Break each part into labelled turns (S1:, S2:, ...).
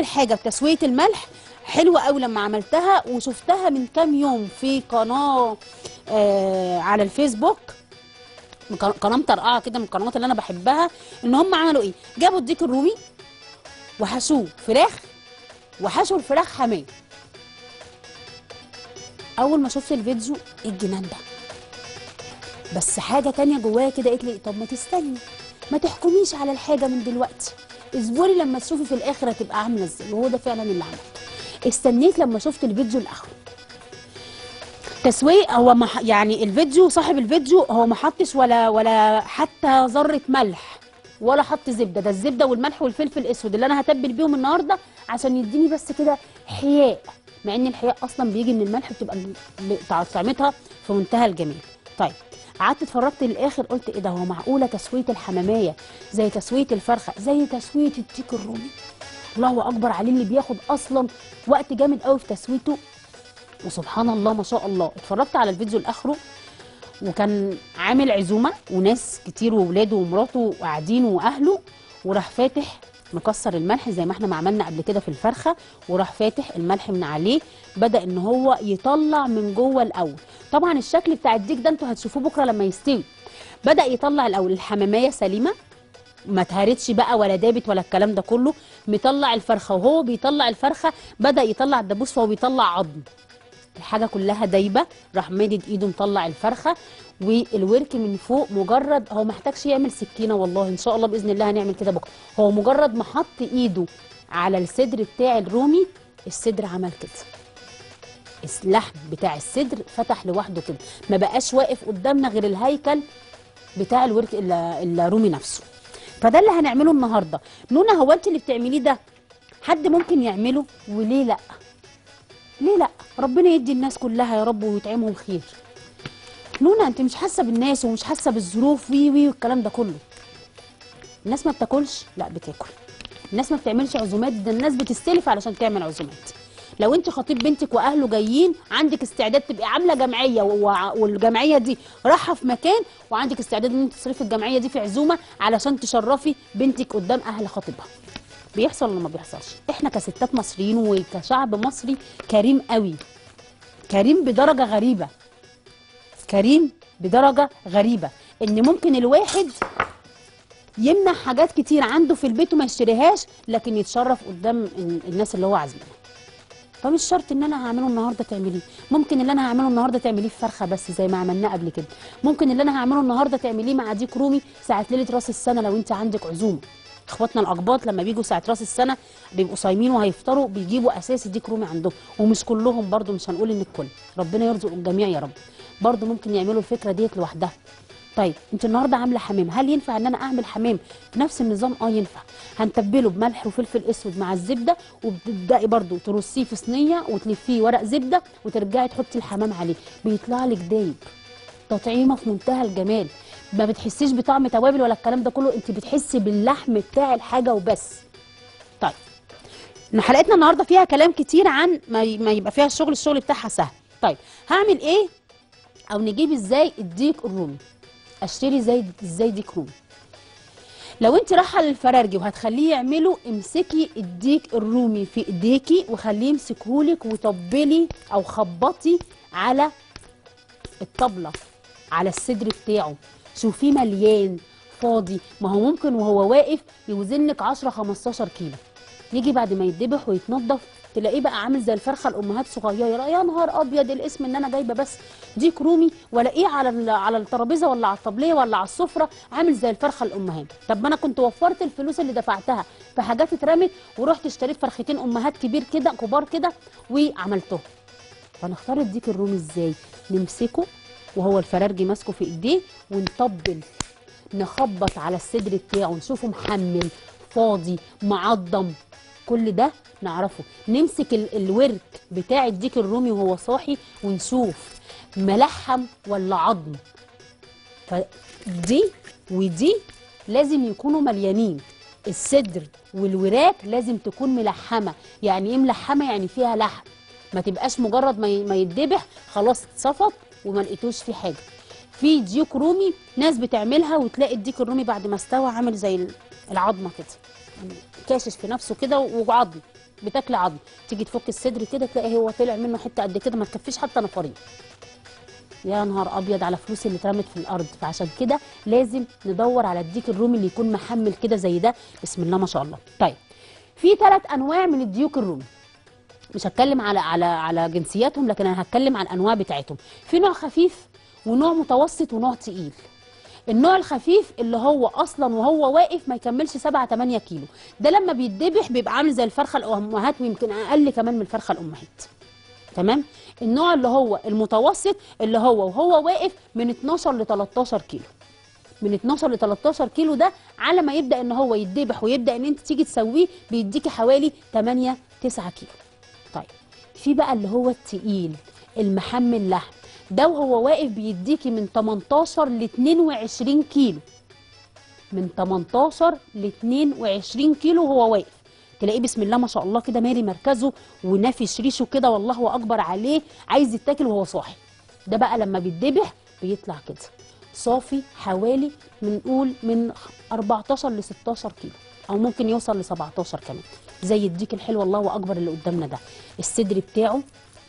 S1: حاجه بتسويه الملح حلوه قوي لما عملتها وشفتها من كام يوم في قناه آه على الفيسبوك قناه مطرقعه كده من القنوات اللي انا بحبها ان هم عملوا ايه جابوا الديك الرومي وحشوه فراخ وحشوا الفراخ حمام اول ما شفت الفيديو إيه الجنان ده بس حاجه تانية جوايا كده قالت لي طب ما تستني ما تحكميش على الحاجه من دلوقتي اصبري لما تشوفي في الاخر هتبقى عامله ازاي وهو ده فعلا اللي عملته استنيت لما شفت الفيديو لاخره تسويق هو مح يعني الفيديو صاحب الفيديو هو ما حطش ولا ولا حتى ذره ملح ولا حط زبده ده الزبده والملح والفلفل الاسود اللي انا هتبل بيهم النهارده عشان يديني بس كده حياء مع ان الحياء اصلا بيجي من الملح بتبقى ب- طعمتها في منتهى الجمال طيب قعدت اتفرجت للاخر قلت ايه ده هو معقوله تسويه الحماميه زي تسويه الفرخه زي تسويه الديك الرومي الله اكبر عليه اللي بياخد اصلا وقت جامد قوي في تسويته وسبحان الله ما شاء الله اتفرجت على الفيديو لاخره وكان عامل عزومه وناس كتير وولاده ومراته قاعدين واهله وراح فاتح مكسر الملح زي ما احنا ما عملنا قبل كده في الفرخه وراح فاتح الملح من عليه بدا ان هو يطلع من جوه الاول طبعا الشكل بتاع الديك ده انتوا هتشوفوه بكره لما يستوي بدا يطلع الاول الحماميه سليمه ما اتهرتش بقى ولا دابت ولا الكلام ده كله مطلع الفرخه وهو بيطلع الفرخه بدا يطلع الدبوس فهو بيطلع عظم الحاجه كلها دايبه راح مادد ايده مطلع الفرخه والورك من فوق مجرد هو ما محتاجش يعمل سكينه والله ان شاء الله باذن الله هنعمل كده بكره هو مجرد ما حط ايده على الصدر بتاع الرومي الصدر عمل كده اللحم بتاع الصدر فتح لوحده كده ما بقاش واقف قدامنا غير الهيكل بتاع الورك ال- الرومي نفسه فده اللي هنعمله النهارده نونا هو انت اللي بتعمليه ده حد ممكن يعمله وليه لا ليه لا ربنا يدي الناس كلها يا رب ويطعمهم خير نونا انت مش حاسه بالناس ومش حاسه بالظروف وي وي والكلام ده كله الناس ما بتاكلش لا بتاكل الناس ما بتعملش عزومات ده الناس بتستلف علشان تعمل عزومات لو انت خطيب بنتك واهله جايين عندك استعداد تبقي عامله جمعيه وع- والجمعيه دي رايحه في مكان وعندك استعداد ان انت تصرفي الجمعيه دي في عزومه علشان تشرفي بنتك قدام اهل خطيبها بيحصل ولا ما بيحصلش احنا كستات مصريين وكشعب مصري كريم قوي كريم بدرجه غريبه كريم بدرجه غريبه ان ممكن الواحد يمنع حاجات كتير عنده في البيت وما يشتريهاش لكن يتشرف قدام ال- الناس اللي هو عازمها فمش شرط ان انا هعمله النهارده تعمليه ممكن اللي انا هعمله النهارده تعمليه في فرخه بس زي ما عملناه قبل كده ممكن اللي انا هعمله النهارده تعمليه مع ديك رومي ساعه ليله راس السنه لو انت عندك عزومه اخواتنا الاقباط لما بيجوا ساعه راس السنه بيبقوا صايمين وهيفطروا بيجيبوا اساسي ديك رومي عندهم ومش كلهم برضو مش هنقول ان الكل ربنا يرزق الجميع يا رب برضو ممكن يعملوا الفكره ديت لوحدها طيب انت النهارده عامله حمام هل ينفع ان انا اعمل حمام بنفس النظام اه ينفع هنتبله بملح وفلفل اسود مع الزبده وبتبداي برضو ترصيه في صينيه وتلفيه ورق زبده وترجعي تحطي الحمام عليه بيطلع لك دايب تطعيمه في منتهى الجمال ما بتحسيش بطعم توابل ولا الكلام ده كله انت بتحسي باللحم بتاع الحاجه وبس طيب إن حلقتنا النهارده فيها كلام كتير عن ما ي- ما يبقى فيها الشغل الشغل بتاعها سهل طيب هعمل ايه او نجيب ازاي الديك الرومي اشتري زي ازاي ديك رومي لو انت رايحه للفرارجي وهتخليه يعمله امسكي الديك الرومي في ايديكي وخليه يمسكهولك وطبلي او خبطي على الطبله على الصدر بتاعه شوفيه مليان فاضي ما هو ممكن وهو واقف يوزن لك 10 15 كيلو يجي بعد ما يتذبح ويتنضف تلاقيه بقى عامل زي الفرخه الامهات صغيره يا نهار ابيض الاسم ان انا جايبه بس ديك رومي والاقيه على ال- على الترابيزه ولا على الطبليه ولا على السفره عامل زي الفرخه الامهات طب ما انا كنت وفرت الفلوس اللي دفعتها في حاجات اترمت ورحت اشتريت فرختين امهات كبير كده كبار كده وعملتهم فنختار الديك الرومي ازاي نمسكه وهو الفرارجي ماسكه في ايديه ونطبل نخبط على الصدر بتاعه نشوفه محمل فاضي معضم كل ده نعرفه نمسك ال- الورك بتاع الديك الرومي وهو صاحي ونشوف ملحم ولا عظم فدي ودي لازم يكونوا مليانين الصدر والوراك لازم تكون ملحمه يعني ايه ملحمه يعني فيها لحم ما تبقاش مجرد ما ي- ما يتذبح خلاص اتصفط وما لقيتوش فيه حاجه في ديك رومي ناس بتعملها وتلاقي الديك الرومي بعد ما استوى عامل زي ال- العظمه كده يعني كاشش في نفسه كده وعظم بتاكلي عظم تيجي تفك الصدر كده تلاقي هو طلع منه حته قد كده ما تكفيش حتى نفرين يا نهار ابيض على فلوس اللي اترمت في الارض فعشان كده لازم ندور على الديك الرومي اللي يكون محمل كده زي ده بسم الله ما شاء الله طيب في ثلاث انواع من الديوك الرومي مش هتكلم على على على جنسياتهم لكن انا هتكلم على الانواع بتاعتهم في نوع خفيف ونوع متوسط ونوع تقيل النوع الخفيف اللي هو اصلا وهو واقف ما يكملش 7 8 كيلو ده لما بيتذبح بيبقى عامل زي الفرخه الامهات ويمكن اقل كمان من الفرخه الامهات تمام النوع اللي هو المتوسط اللي هو وهو واقف من 12 ل 13 كيلو من 12 ل 13 كيلو ده على ما يبدا ان هو يتذبح ويبدا ان انت تيجي تسويه بيديكي حوالي 8 9 كيلو طيب في بقى اللي هو التقيل المحمل لحم ده وهو واقف بيديكي من 18 ل 22 كيلو من 18 ل 22 كيلو وهو واقف تلاقيه بسم الله ما شاء الله كده مالي مركزه ونافش ريشه كده والله اكبر عليه عايز يتاكل وهو صاحي ده بقى لما بيتذبح بيطلع كده صافي حوالي بنقول من 14 ل 16 كيلو او ممكن يوصل ل 17 كمان زي الديك الحلو الله اكبر اللي قدامنا ده الصدر بتاعه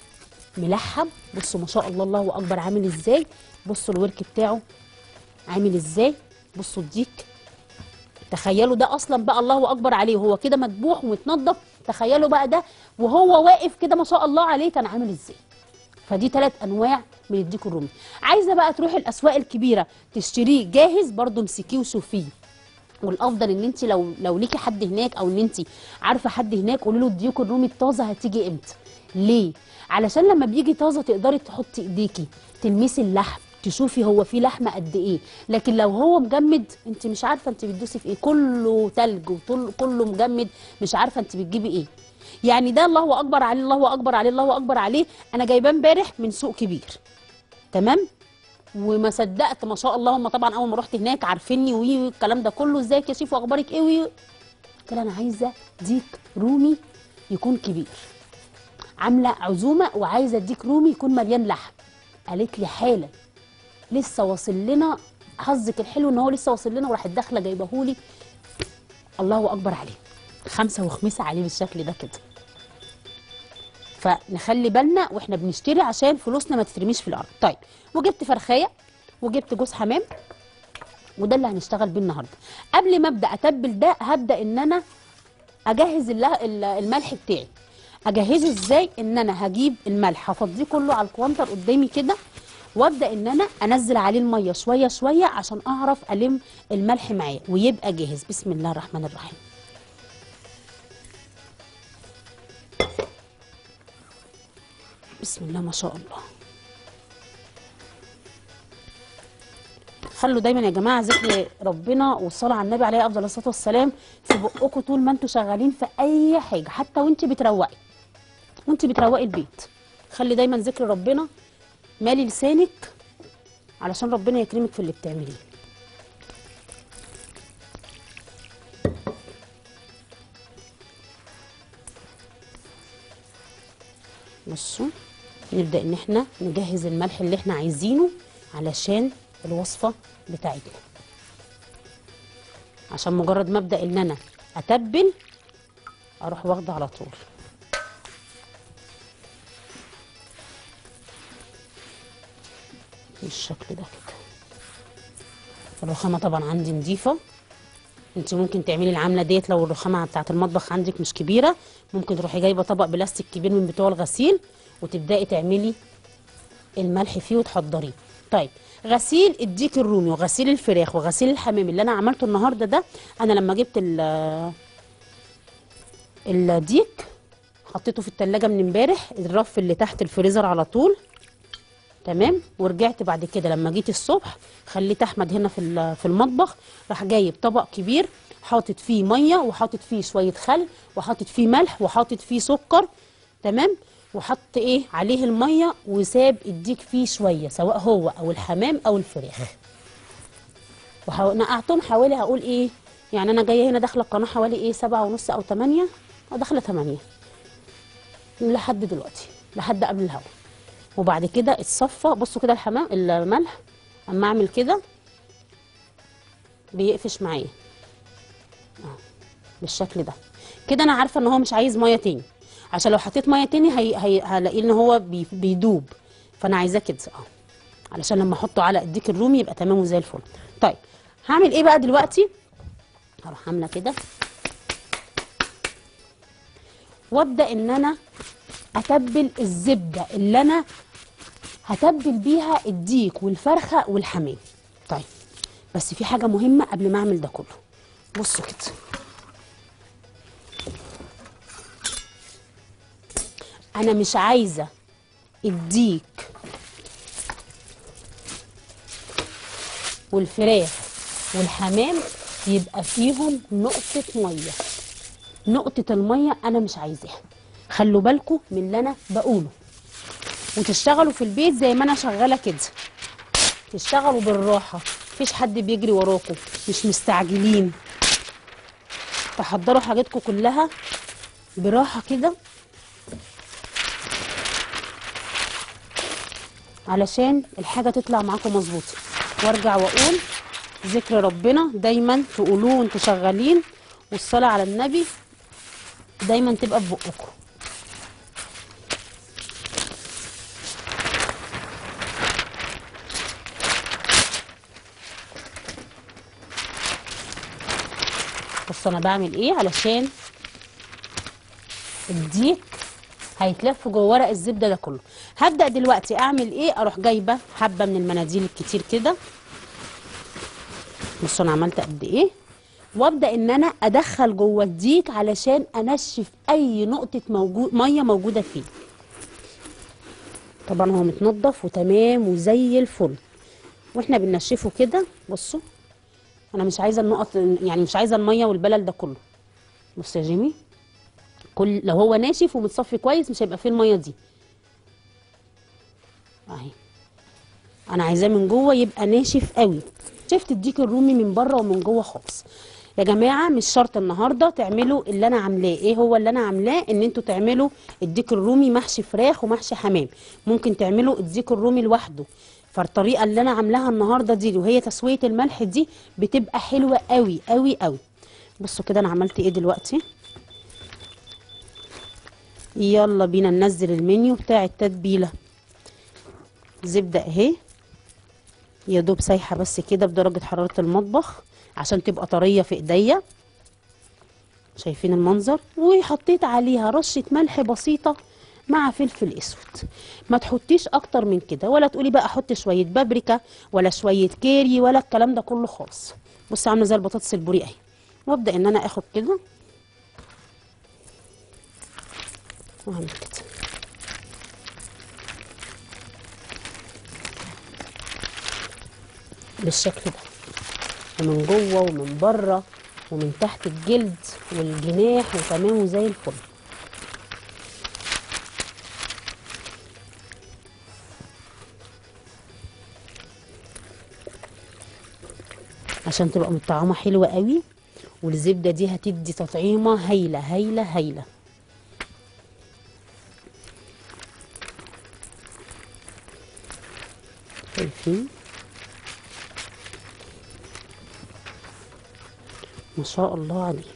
S1: ملحم بصوا ما شاء الله الله اكبر عامل ازاي بصوا الورك بتاعه عامل ازاي بصوا الديك تخيلوا ده اصلا بقى الله اكبر عليه وهو كده مذبوح ومتنضف تخيلوا بقى ده وهو واقف كده ما شاء الله عليه كان عامل ازاي فدي ثلاث انواع من الديك الرومي عايزه بقى تروحي الاسواق الكبيره تشتريه جاهز برضو امسكيه وشوفيه والافضل ان انت لو لو ليكي حد هناك او ان انت عارفه حد هناك قولي له الديوك الرومي الطازه هتيجي امتى ليه علشان لما بيجي طازه تقدري تحطي ايديكي تلمسي اللحم تشوفي هو فيه لحمه قد ايه لكن لو هو مجمد انت مش عارفه انت بتدوسي في ايه كله تلج وكله مجمد مش عارفه انت بتجيبي ايه يعني ده الله اكبر عليه الله اكبر عليه الله اكبر عليه انا جايباه امبارح من سوق كبير تمام وما صدقت ما شاء الله هم طبعا اول ما رحت هناك عارفيني والكلام ده كله ازيك يا شيف واخبارك ايه وي قلت لها انا عايزه ديك رومي يكون كبير عامله عزومه وعايزه ديك رومي يكون مليان لحم قالت لي حالا لسه واصل لنا حظك الحلو ان هو لسه واصل لنا وراحت داخله جايبهولي الله اكبر عليه خمسه وخمسه عليه بالشكل ده كده فنخلي بالنا واحنا بنشتري عشان فلوسنا ما تترميش في الارض طيب وجبت فرخايه وجبت جوز حمام وده اللي هنشتغل بيه النهارده قبل ما ابدا اتبل ده هبدا ان انا اجهز الملح بتاعي اجهزه ازاي ان انا هجيب الملح هفضيه كله على الكوانتر قدامي كده وابدا ان انا انزل عليه الميه شويه شويه عشان اعرف الم الملح معايا ويبقى جاهز بسم الله الرحمن الرحيم بسم الله ما شاء الله خلوا دايما يا جماعه ذكر ربنا والصلاه على النبي عليه افضل الصلاه والسلام في بقكم طول ما انتوا شغالين في اي حاجه حتى وانت بتروقي وانت بتروقي البيت خلي دايما ذكر ربنا مالي لسانك علشان ربنا يكرمك في اللي بتعمليه بصوا نبدا ان احنا نجهز الملح اللي احنا عايزينه علشان الوصفه بتاعتنا عشان مجرد ما ابدا ان انا اتبل اروح واخده على طول بالشكل ده كده الرخامه طبعا عندي نظيفه انت ممكن تعملي العامله ديت لو الرخامه بتاعه المطبخ عندك مش كبيره ممكن تروحي جايبه طبق بلاستيك كبير من بتوع الغسيل وتبداي تعملي الملح فيه وتحضريه طيب غسيل الديك الرومي وغسيل الفراخ وغسيل الحمام اللي انا عملته النهارده ده انا لما جبت الديك حطيته في التلاجة من امبارح الرف اللي تحت الفريزر على طول تمام ورجعت بعد كده لما جيت الصبح خليت احمد هنا في في المطبخ راح جايب طبق كبير حاطط فيه ميه وحاطط فيه شويه خل وحاطط فيه ملح وحاطط فيه سكر تمام وحط ايه عليه الميه وساب الديك فيه شويه سواء هو او الحمام او الفراخ ونقعتهم حوالي هقول ايه يعني انا جايه هنا داخله القناه حوالي ايه سبعة ونص او تمانية او داخله تمانية لحد دلوقتي لحد قبل الهوا وبعد كده اتصفى بصوا كده الحمام الملح اما اعمل كده بيقفش معايا اه بالشكل ده كده انا عارفه ان هو مش عايز ميه تاني عشان لو حطيت ميه تاني هي... هي... هلاقيه ان هو بي... بيدوب فانا عايزاه كده اه علشان لما احطه على الديك الرومي يبقى تمام وزي الفل طيب هعمل ايه بقى دلوقتي هروح عامله كده وابدا ان انا اتبل الزبده اللي انا هتبل بيها الديك والفرخه والحمام طيب بس في حاجه مهمه قبل ما اعمل ده كله بصوا كده انا مش عايزه الديك والفراخ والحمام يبقى فيهم نقطه ميه نقطه الميه انا مش عايزاها خلوا بالكم من اللي انا بقوله وتشتغلوا في البيت زي ما انا شغاله كده تشتغلوا بالراحه مفيش حد بيجري وراكم مش مستعجلين تحضروا حاجاتكم كلها براحه كده علشان الحاجه تطلع معاكم مظبوطه وارجع واقول ذكر ربنا دايما تقولوه وانتوا شغالين والصلاه على النبي دايما تبقى في بقكم بص انا بعمل ايه علشان الديك هيتلف جوه ورق الزبده ده كله هبدا دلوقتي اعمل ايه اروح جايبه حبه من المناديل الكتير كده بصوا انا عملت قد ايه وابدا ان انا ادخل جوه الديك علشان انشف اي نقطه موجود ميه موجوده فيه طبعا هو متنضف وتمام وزي الفل واحنا بننشفه كده بصوا انا مش عايزه النقط يعني مش عايزه الميه والبلل ده كله بص يا جيمي كل لو هو ناشف ومتصفي كويس مش هيبقى فيه الميه دي اهي انا عايزاه من جوه يبقى ناشف قوي شفت الديك الرومي من بره ومن جوه خالص يا جماعه مش شرط النهارده تعملوا اللي انا عاملاه ايه هو اللي انا عاملاه ان انتوا تعملوا الديك الرومي محشي فراخ ومحشي حمام ممكن تعملوا الديك الرومي لوحده فالطريقه اللي انا عاملاها النهارده دي وهي تسويه الملح دي بتبقى حلوه قوي قوي قوي بصوا كده انا عملت ايه دلوقتي يلا بينا ننزل المنيو بتاع التتبيله زبده اهي يا دوب سايحه بس كده بدرجه حراره المطبخ عشان تبقى طريه في ايديا شايفين المنظر وحطيت عليها رشه ملح بسيطه مع فلفل اسود ما تحطيش اكتر من كده ولا تقولي بقى احط شويه بابريكا ولا شويه كيري ولا الكلام ده كله خالص بص عامله زي البطاطس البوري اهي وابدا ان انا اخد كده واعمل كده بالشكل ده ومن جوه ومن بره ومن تحت الجلد والجناح وتمام وزي الفل عشان تبقى مطعمه حلوه قوي والزبده دي هتدي تطعيمه هايله هايله هايله شايفين ما شاء الله عليه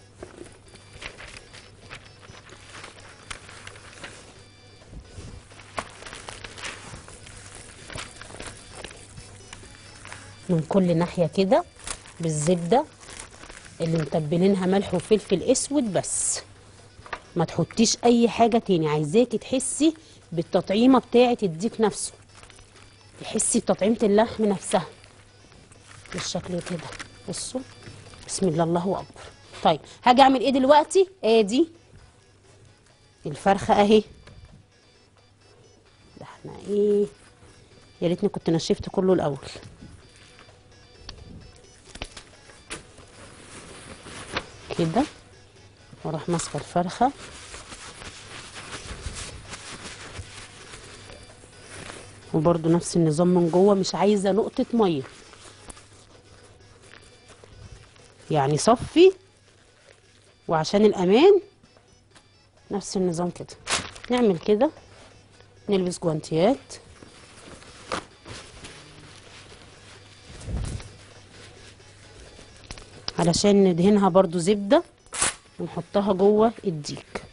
S1: من كل ناحية كده بالزبدة اللي متبلينها ملح وفلفل اسود بس ما تحطيش اي حاجة تاني عايزاكي تحسي بالتطعيمة بتاعة الديك نفسه تحسي بتطعيمة اللحم نفسها بالشكل كده بصوا بسم الله الله اكبر طيب هاجي اعمل ايه دلوقتي ادي الفرخه اهي ده احنا ايه يا ريتني كنت نشفت كله الاول كده واروح ماسكه الفرخه وبرده نفس النظام من جوه مش عايزه نقطه ميه يعني صفي وعشان الامان نفس النظام كده نعمل كده نلبس جوانتيات علشان ندهنها برضو زبدة ونحطها جوه الديك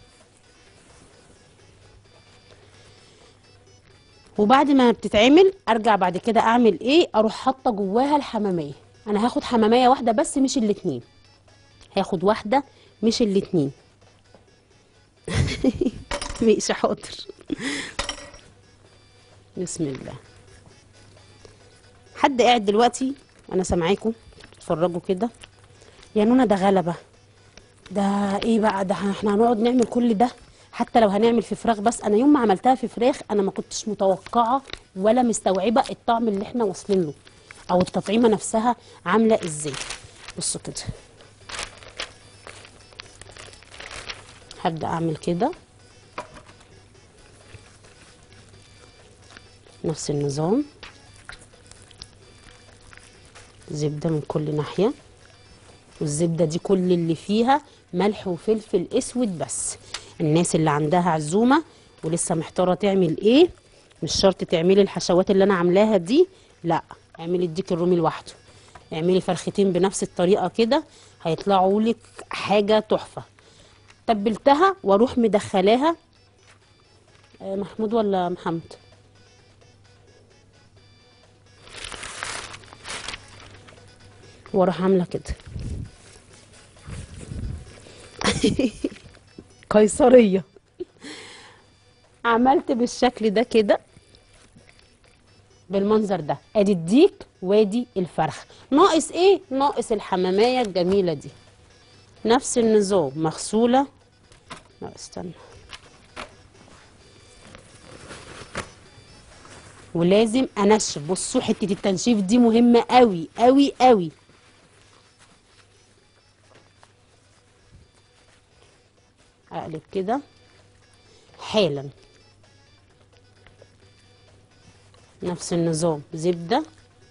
S1: وبعد ما بتتعمل ارجع بعد كده اعمل ايه اروح حاطه جواها الحماميه انا هاخد حماميه واحده بس مش الاتنين هاخد واحده مش الاتنين ماشي حاضر بسم الله حد قاعد دلوقتي انا سامعاكم تتفرجوا كده يا نونا ده غلبه ده ايه بقى ده احنا هنقعد نعمل كل ده حتى لو هنعمل في فراخ بس انا يوم ما عملتها في فراخ انا ما كنتش متوقعه ولا مستوعبه الطعم اللي احنا واصلين له او التطعيمه نفسها عامله ازاي بصوا كده هبدا اعمل كده نفس النظام زبده من كل ناحيه والزبده دي كل اللي فيها ملح وفلفل اسود بس الناس اللي عندها عزومه ولسه محتاره تعمل ايه مش شرط تعملي الحشوات اللي انا عاملاها دي لا اعملي الديك الرومي لوحده اعملي فرختين بنفس الطريقه كده هيطلعوا لك حاجه تحفه تبلتها واروح مدخلاها آه، محمود ولا محمد واروح عامله كده قيصريه عملت بالشكل ده كده بالمنظر ده ادي الديك وادي الفرخ ناقص ايه ناقص الحماميه الجميله دي نفس النظام مغسوله لا استنى ولازم انشف بصوا حته التنشيف دي مهمه قوي قوي قوي اقلب كده حالا نفس النظام زبده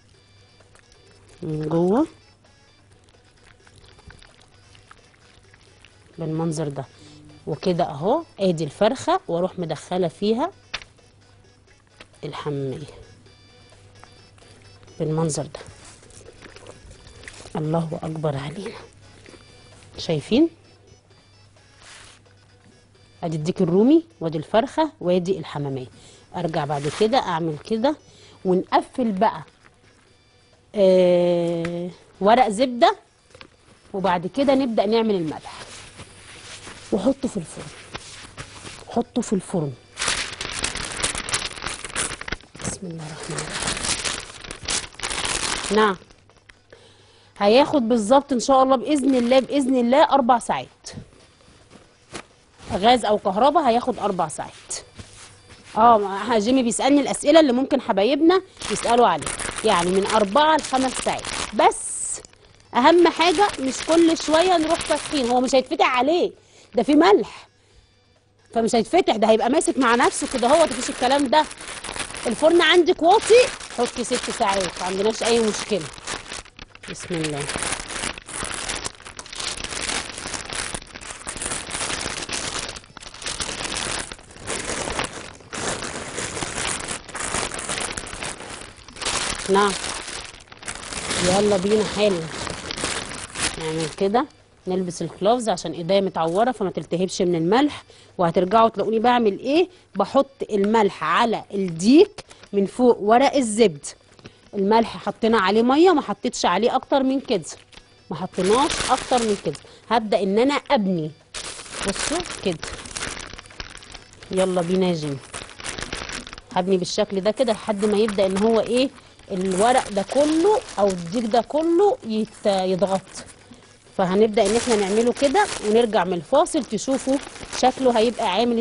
S1: من جوه بالمنظر ده وكده اهو ادي الفرخه واروح مدخله فيها الحماميه بالمنظر ده الله اكبر علينا شايفين ادي الديك الرومي وادي الفرخه وادي الحماميه ارجع بعد كده اعمل كده ونقفل بقى آه ورق زبده وبعد كده نبدا نعمل الملح وحطه في الفرن حطه في الفرن بسم الله الرحمن الرحيم نعم هياخد بالظبط ان شاء الله باذن الله باذن الله اربع ساعات غاز او كهرباء هياخد اربع ساعات اه ما- جيمي بيسالني الاسئله اللي ممكن حبايبنا يسالوا عليها يعني من اربعه لخمس ساعات بس اهم حاجه مش كل شويه نروح فاتحين هو مش هيتفتح عليه ده في ملح فمش هيتفتح ده هيبقى ماسك مع نفسه كده هو مفيش الكلام ده الفرن عندك واطي حطي ست ساعات ما عندناش اي مشكله بسم الله نعم يلا بينا حالا نعمل كده نلبس الكلوفز عشان ايديا متعوره فما تلتهبش من الملح وهترجعوا تلاقوني بعمل ايه بحط الملح على الديك من فوق ورق الزبد الملح حطينا عليه ميه ما حطيتش عليه اكتر من كده ما حطيناش اكتر من كده هبدا ان انا ابني بصوا كده يلا بينا يا جيمي هبني بالشكل ده كده لحد ما يبدا ان هو ايه الورق ده كله او الديك ده كله يت... يتغطى فهنبدا ان احنا نعمله كده ونرجع من الفاصل تشوفوا شكله هيبقى عامل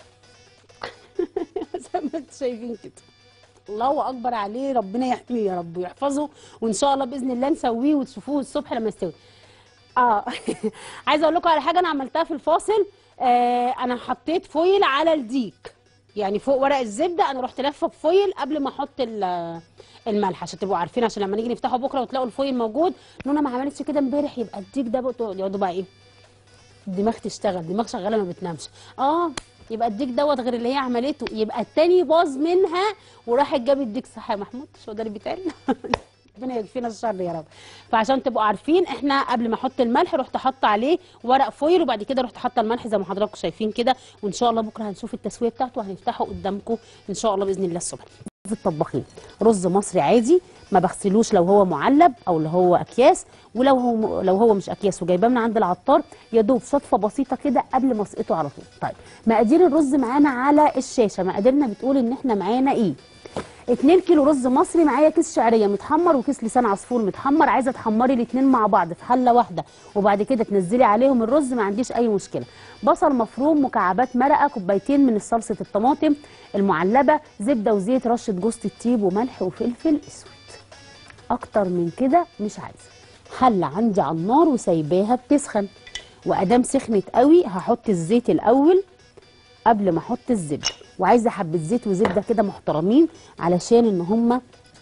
S1: زي ما انتم شايفين كده الله اكبر عليه ربنا يحميه يا رب ويحفظه وان شاء الله باذن الله نسويه وتشوفوه الصبح لما يستوي اه عايزه اقول لكم على حاجه انا عملتها في الفاصل آه انا حطيت فويل على الديك يعني فوق ورق الزبده انا رحت لافه بفويل قبل ما احط ال- الملح عشان تبقوا عارفين عشان لما نيجي نفتحه بكره وتلاقوا الفويل موجود نونا ما عملتش كده امبارح يبقى الديك ده بقى يقعدوا بقى ايه الدماغ تشتغل دماغ شغاله ما بتنامش اه يبقى الديك دوت غير اللي هي عملته يبقى التاني باظ منها وراحت جابت الديك صح يا محمود مش هو ده اللي بيتقال ربنا يكفينا الشر يا رب فعشان تبقوا عارفين احنا قبل ما احط الملح رحت حاطه عليه ورق فويل وبعد كده رحت حاطه الملح زي ما حضراتكم شايفين كده وان شاء الله بكره هنشوف التسويه بتاعته وهنفتحه قدامكم ان شاء الله باذن الله الصبح في الطباخين رز مصري عادي ما بغسلوش لو هو معلب او لو هو اكياس ولو هو لو هو مش اكياس وجايباه من عند العطار يا دوب شطفه بسيطه كده قبل ما اسقطه على طول طيب مقادير الرز معانا على الشاشه مقاديرنا بتقول ان احنا معانا ايه 2 كيلو رز مصري معايا كيس شعريه متحمر وكيس لسان عصفور متحمر عايزه تحمري الاثنين مع بعض في حله واحده وبعد كده تنزلي عليهم الرز ما عنديش اي مشكله بصل مفروم مكعبات مرقه كوبايتين من صلصه الطماطم المعلبه زبده وزيت رشه جوز الطيب وملح وفلفل اسود اكتر من كده مش عايزه حله عندي على النار وسايباها بتسخن وادام سخنت قوي هحط الزيت الاول قبل ما احط الزبده وعايزه حبه زيت وزبده كده محترمين علشان ان هما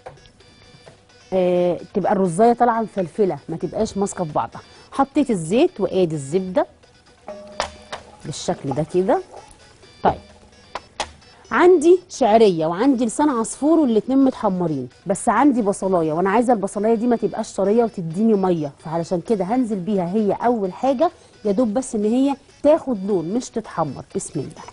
S1: آه تبقى الرزايه طالعه مفلفله ما تبقاش ماسكه في بعضها حطيت الزيت وادي الزبده بالشكل ده كده طيب عندي شعريه وعندي لسان عصفور والاتنين متحمرين بس عندي بصلايه وانا عايزه البصلايه دي ما تبقاش طريه وتديني ميه فعلشان كده هنزل بيها هي اول حاجه يا دوب بس ان هي تاخد لون مش تتحمر بسم الله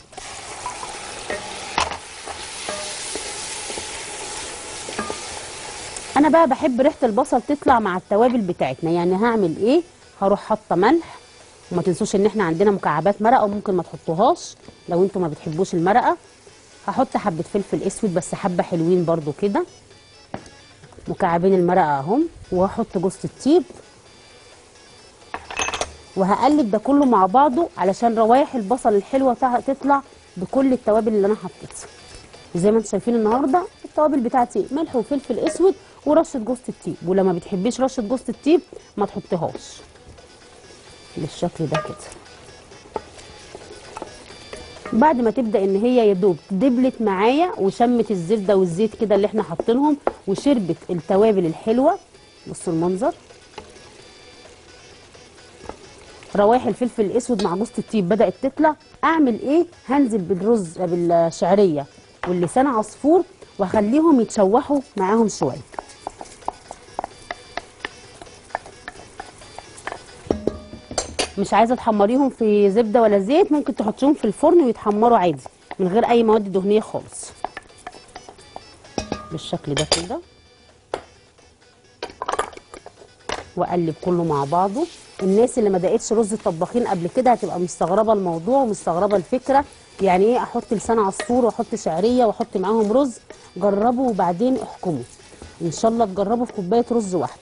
S1: انا بقى بحب ريحه البصل تطلع مع التوابل بتاعتنا يعني هعمل ايه هروح حاطه ملح وما تنسوش ان احنا عندنا مكعبات مرقه وممكن ما تحطوهاش لو انتوا ما بتحبوش المرقه هحط حبه فلفل اسود بس حبه حلوين برضو كده مكعبين المرقه اهم وهحط جوز الطيب وهقلب ده كله مع بعضه علشان روايح البصل الحلوه تع- تطلع بكل التوابل اللي انا حطيتها زي ما انتم شايفين النهارده التوابل بتاعتي ملح وفلفل اسود ورشه جوز الطيب ولما بتحبيش رشه جوز الطيب ما تحطيهاش بالشكل ده كده بعد ما تبدا ان هي يا دوب دبلت معايا وشمت الزبده والزيت كده اللي احنا حاطينهم وشربت التوابل الحلوه بصوا المنظر روايح الفلفل الاسود مع جوز الطيب بدات تطلع اعمل ايه هنزل بالرز بالشعريه واللسان عصفور واخليهم يتشوحوا معاهم شويه مش عايزه تحمريهم في زبده ولا زيت ممكن تحطيهم في الفرن ويتحمروا عادي من غير اي مواد دهنيه خالص بالشكل ده كده واقلب كله مع بعضه الناس اللي ما دقتش رز الطباخين قبل كده هتبقى مستغربه الموضوع ومستغربه الفكره يعني ايه احط لسان عصفور واحط شعريه واحط معاهم رز جربوا وبعدين احكموا ان شاء الله تجربوا في كوبايه رز واحده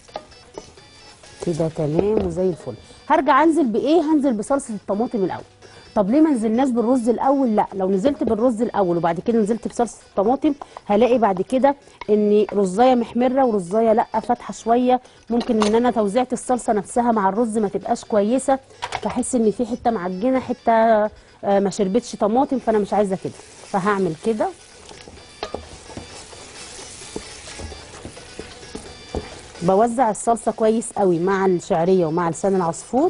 S1: كده تمام وزي الفل هرجع انزل بايه هنزل بصلصه الطماطم الاول طب ليه ما نزلناش بالرز الاول لا لو نزلت بالرز الاول وبعد كده نزلت بصلصه الطماطم هلاقي بعد كده ان رزايه محمره ورزايه لا فاتحه شويه ممكن ان انا توزيعه الصلصه نفسها مع الرز ما تبقاش كويسه بحس ان في حته معجنه حته آه، ما شربتش طماطم فانا مش عايزه كده فهعمل كده بوزع الصلصه كويس قوي مع الشعريه ومع لسان العصفور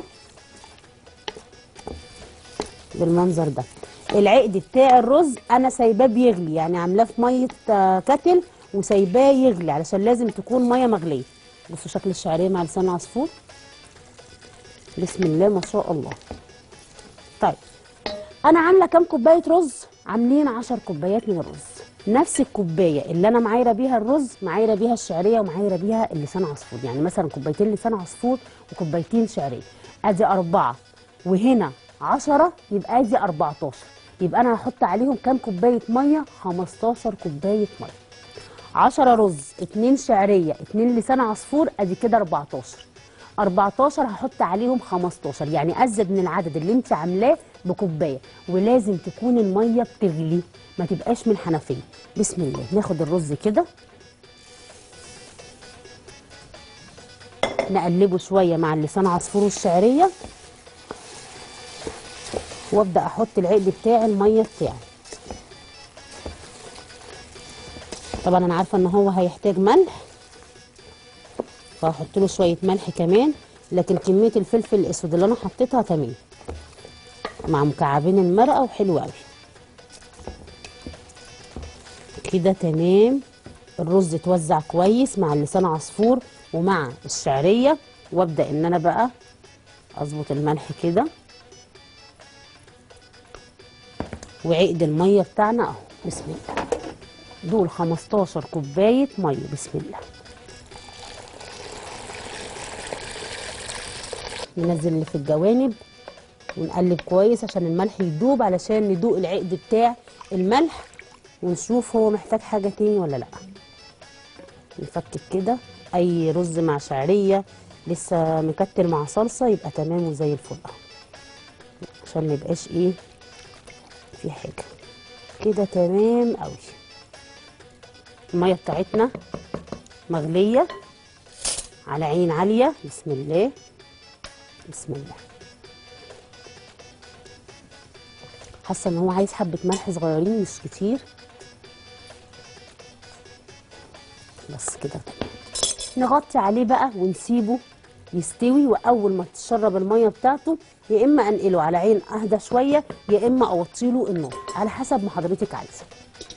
S1: بالمنظر ده العقد بتاع الرز انا سايباه بيغلي يعني عاملاه في ميه آه، كتل وسايباه يغلي علشان لازم تكون ميه مغليه بصوا شكل الشعريه مع لسان العصفور بسم الله ما شاء الله طيب انا عامله كام كوبايه رز عاملين 10 كوبايات من الرز نفس الكوبايه اللي انا معايره بيها الرز معايره بيها الشعريه ومعايره بيها اللسان عصفور يعني مثلا كوبايتين لسان عصفور وكوبايتين شعريه ادي أربعة وهنا 10 يبقى ادي 14 يبقى انا هحط عليهم كام كوبايه ميه 15 كوبايه ميه 10 رز 2 شعريه 2 لسان عصفور ادي كده 14 14 هحط عليهم 15 يعني ازيد من العدد اللي انت عاملاه بكوبايه ولازم تكون الميه بتغلي ما تبقاش من حنفيه بسم الله ناخد الرز كده نقلبه شويه مع اللسان عصفور والشعريه وابدا احط العقد بتاعي الميه بتاعي طبعا انا عارفه ان هو هيحتاج ملح فهحط له شويه ملح كمان لكن كميه الفلفل الاسود اللي انا حطيتها تمام مع مكعبين المرقه وحلو قوي كده تمام الرز اتوزع كويس مع اللسان عصفور ومع الشعريه وابدا ان انا بقى اظبط الملح كده وعقد الميه بتاعنا اهو بسم الله دول 15 كوبايه ميه بسم الله ننزل اللي في الجوانب ونقلب كويس عشان الملح يدوب علشان ندوق العقد بتاع الملح ونشوف هو محتاج حاجه تاني ولا لا نفكك كده اي رز مع شعريه لسه مكتل مع صلصه يبقى تمام وزي الفل اهو عشان ما يبقاش ايه في حاجه كده تمام قوي الميه بتاعتنا مغليه على عين عاليه بسم الله بسم الله حاسه ان هو عايز حبه ملح صغيرين مش كتير بس كده نغطي عليه بقى ونسيبه يستوي واول ما تشرب الميه بتاعته يا اما انقله على عين اهدى شويه يا اما اوطيله النار على حسب ما حضرتك عايزه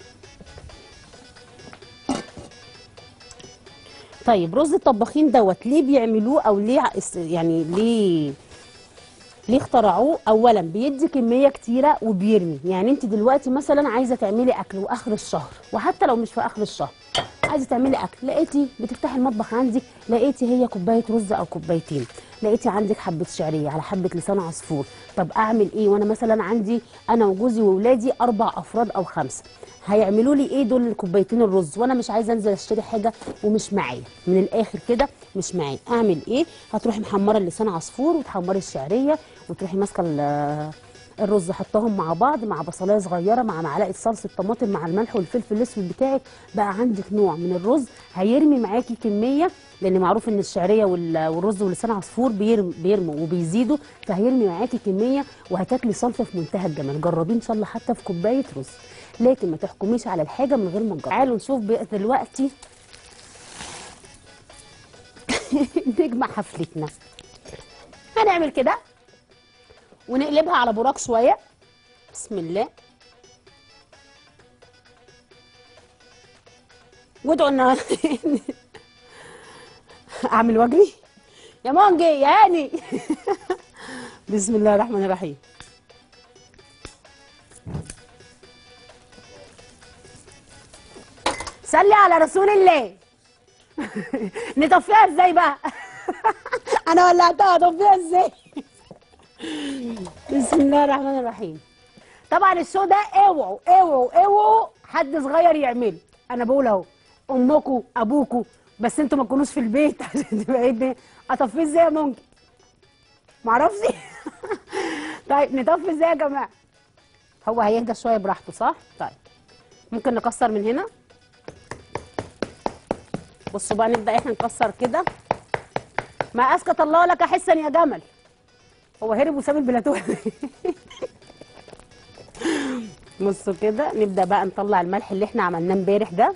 S1: طيب رز الطباخين دوت ليه بيعملوه او ليه ع- است- يعني ليه ليه اخترعوه اولا بيدي كميه كتيره وبيرمي يعني انت دلوقتي مثلا عايزه تعملي اكل واخر الشهر وحتى لو مش في اخر الشهر عايزه تعملي اكل لقيتي بتفتحي المطبخ عندك لقيتي هي كوبايه رز او كوبايتين لقيتي عندك حبه شعريه على حبه لسان عصفور طب اعمل ايه وانا مثلا عندي انا وجوزي واولادي اربع افراد او خمسه هيعملوا لي ايه دول الكوبايتين الرز وانا مش عايزه انزل اشتري حاجه ومش معايا من الاخر كده مش معايا اعمل ايه هتروحي محمره اللسان عصفور وتحمري الشعريه وتروحي ماسكه ال- الرز حطهم مع بعض مع بصلايه صغيره مع معلقه صلصه طماطم مع الملح والفلفل الاسود بتاعك بقى عندك نوع من الرز هيرمي معاكي كميه لان معروف ان الشعريه وال- والرز ولسان عصفور بيرم بيرموا وبيزيدوا فهيرمي معاكي كميه وهتاكلي صلصه في منتهى الجمال جربيه ان شاء الله حتى في كوبايه رز لكن ما تحكميش على الحاجه من غير ما تجربي تعالوا نشوف بقى دلوقتي نجمع حفلتنا هنعمل كده ونقلبها على براك شويه بسم الله وادعوا ان اعمل واجبي يا مونجي يا هاني بسم الله الرحمن الرحيم صلي على رسول الله نطفيها ازاي بقى انا ولعتها اطفيها ازاي بسم الله الرحمن الرحيم طبعا الشو ده اوعوا اوعوا اوعوا حد صغير يعمله انا بقول اهو امكم ابوكم بس انتوا ما تكونوش في البيت عشان تبقى ايه الدنيا. اطفيه ازاي يا ممكن معرفش طيب نطفي ازاي يا جماعه هو هيهدى شويه براحته صح طيب ممكن نكسر من هنا بصوا بقى نبدا احنا نكسر كده ما اسكت الله لك حسا يا جمل هو هرب وساب البلاتوه بصوا كده نبدا بقى نطلع الملح اللي احنا عملناه امبارح ده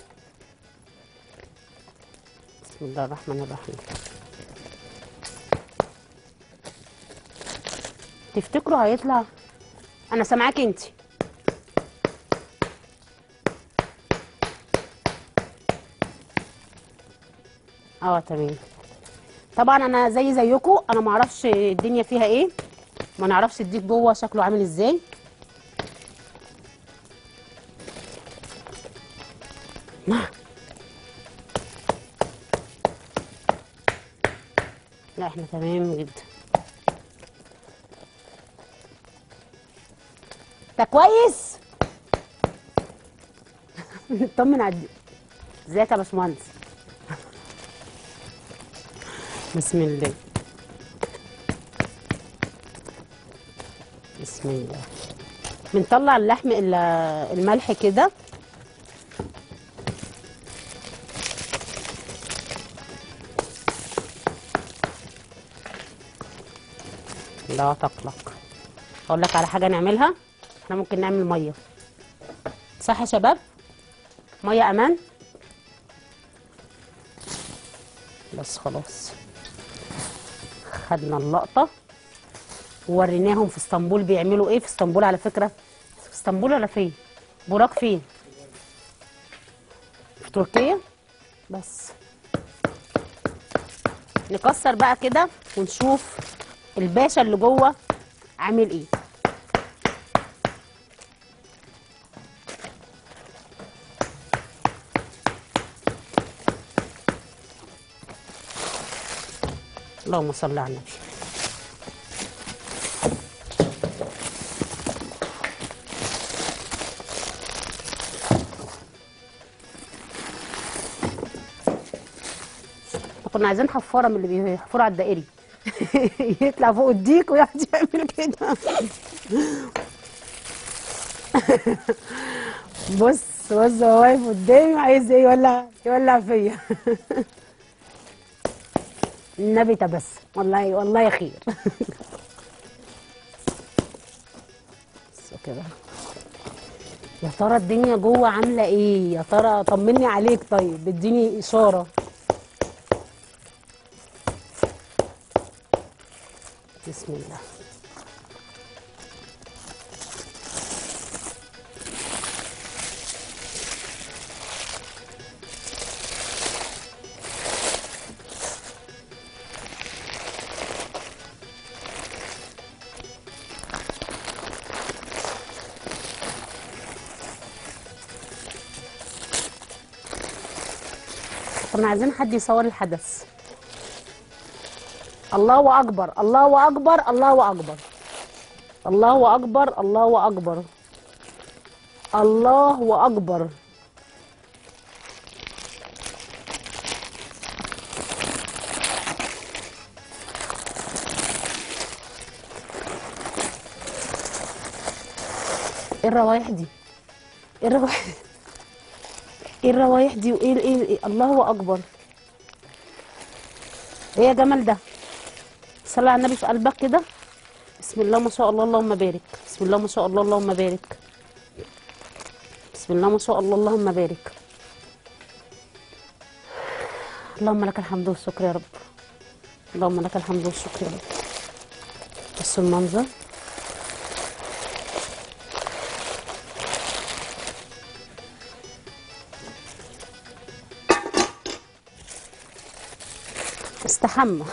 S1: بسم الله الرحمن الرحيم تفتكروا هيطلع انا سامعاك انت اه تمام طبعا انا زي زيكم انا ما اعرفش الدنيا فيها ايه ما نعرفش الديك جوه شكله عامل ازاي لا احنا تمام جدا ده كويس نطمن على الدي- ازيك يا باشمهندس بسم الله بسم الله بنطلع اللحم ال- الملح كده لا تقلق اقول لك على حاجه نعملها احنا ممكن نعمل ميه صح يا شباب ميه امان بس خلاص خدنا اللقطه ووريناهم في اسطنبول بيعملوا ايه في اسطنبول على فكره في اسطنبول ولا فين براك فين في تركيا بس نكسر بقى كده ونشوف الباشا اللي جوه عامل ايه اللهم صل على النبي كنا عايزين حفاره من اللي بيحفروا على الدائري يطلع فوق الديك ويقعد يعمل كده بص بص هو واقف قدامي عايز ايه يولع يولع فيا النبي تبسم والله والله خير بس كده يا ترى الدنيا جوه عامله ايه يا ترى طمني عليك طيب اديني اشاره بسم الله كنا عايزين حد يصور الحدث الله اكبر الله اكبر الله اكبر الله اكبر الله اكبر الله اكبر ايه الروايح دي ايه الروايح ايه الروايح دي وايه ايه إيه؟ الله اكبر ايه يا جمال ده صلي على النبي في قلبك كده بسم الله ما شاء الله اللهم بارك بسم الله ما شاء الله اللهم بارك بسم الله ما شاء الله اللهم بارك اللهم لك الحمد والشكر يا رب اللهم لك الحمد والشكر يا رب بصوا المنظر استحمى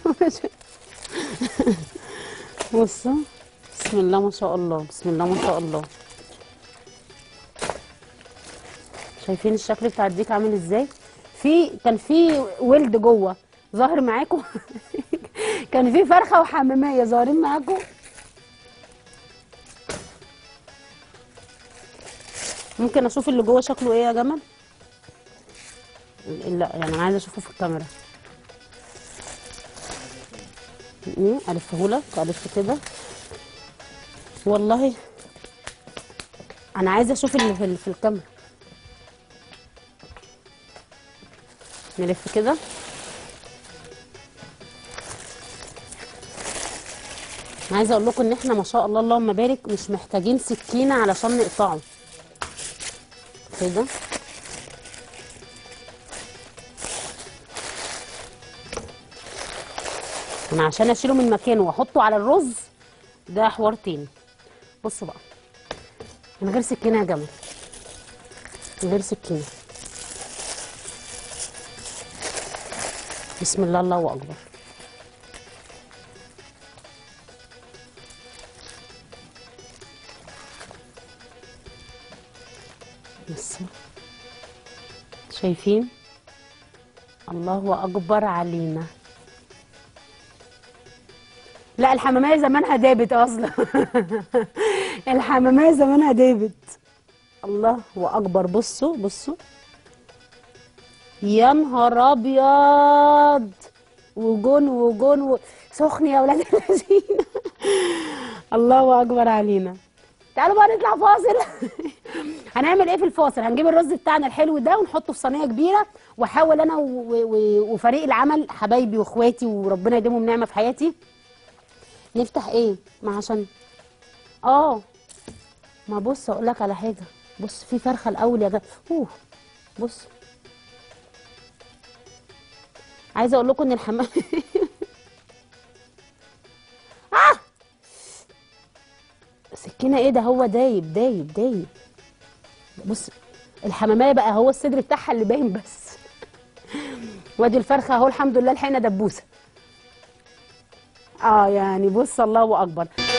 S1: بصوا بسم الله ما شاء الله بسم الله ما شاء الله شايفين الشكل بتاع الديك عامل ازاي في كان في ولد جوه ظاهر معاكم كان في فرخه وحماميه ظاهرين معاكم ممكن اشوف اللي جوه شكله ايه يا جمل لا يعني انا عايزه اشوفه في الكاميرا ايه الفهولك الف كده والله انا عايزه اشوف اللي في, في الكاميرا نلف كده أنا عايزه اقول لكم ان احنا ما شاء الله اللهم بارك مش محتاجين سكينه علشان نقطعه كده انا عشان اشيله من مكانه واحطه على الرز ده حوار تاني بصوا بقى من غير سكينه يا جماعه من غير سكينه بسم الله الله اكبر بس شايفين الله اكبر علينا لا الحمامية زمانها دابت اصلا الحمامية زمانها دابت الله اكبر بصوا بصوا يا نهار ابيض وجون وجون و... سخن يا ولاد الذين الله اكبر علينا تعالوا بقى نطلع فاصل هنعمل ايه في الفاصل هنجيب الرز بتاعنا الحلو ده ونحطه في صينيه كبيره واحاول انا و... و... وفريق العمل حبايبي واخواتي وربنا يديمهم نعمه في حياتي نفتح ايه ما عشان اه ما بص اقول لك على حاجه بص في فرخه الاول يا جماعه اوه بص عايزه اقول لكم ان الحمام آه! سكينه ايه ده هو دايب دايب دايب بص الحماميه بقى هو الصدر بتاعها اللي باين بس وادي الفرخه اهو الحمد لله لحقنا دبوسه اه يعني بص الله اكبر